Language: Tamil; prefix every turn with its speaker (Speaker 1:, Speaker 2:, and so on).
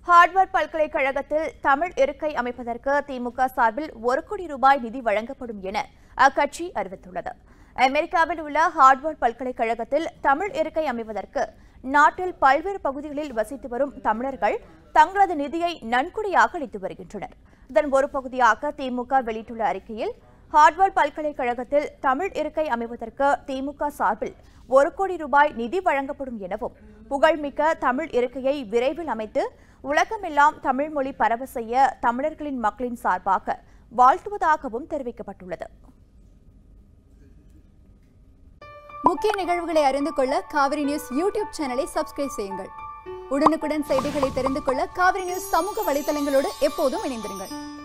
Speaker 1: ஹார்வர்ட் பல்கலைக்கழகத்தில் தமிழ் இருக்கை அமைப்பதற்கு திமுக சார்பில் ஒரு கோடி ரூபாய் நிதி வழங்கப்படும் என அக்கட்சி அறிவித்துள்ளது அமெரிக்காவில் உள்ள ஹார்வர்ட் பல்கலைக்கழகத்தில் தமிழ் இருக்கை அமைவதற்கு நாட்டில் பல்வேறு பகுதிகளில் வசித்து வரும் தமிழர்கள் தங்களது நிதியை நன்கொடையாக அளித்து வருகின்றனர் இதன் ஒரு பகுதியாக திமுக வெளியிட்டுள்ள அறிக்கையில் ஹார்வர்ட் பல்கலைக்கழகத்தில் தமிழ் இருக்கை அமைவதற்கு திமுக சார்பில் ஒரு கோடி ரூபாய் நிதி வழங்கப்படும் எனவும் புகழ்மிக்க தமிழ் இருக்கையை விரைவில் அமைத்து உலகமெல்லாம் தமிழ் மொழி பரவ செய்ய தமிழர்களின் மக்களின் சார்பாக வாழ்த்துவதாகவும் தெரிவிக்கப்பட்டுள்ளது
Speaker 2: முக்கிய நிகழ்வுகளை அறிந்து கொள்ள காவிரி நியூஸ் யூடியூப் சேனலை சப்ஸ்கிரைப் செய்யுங்கள் உடனுக்குடன் செய்திகளை தெரிந்து கொள்ள காவிரி நியூஸ் சமூக வலைதளங்களோடு எப்போதும் இணைந்திருங்கள்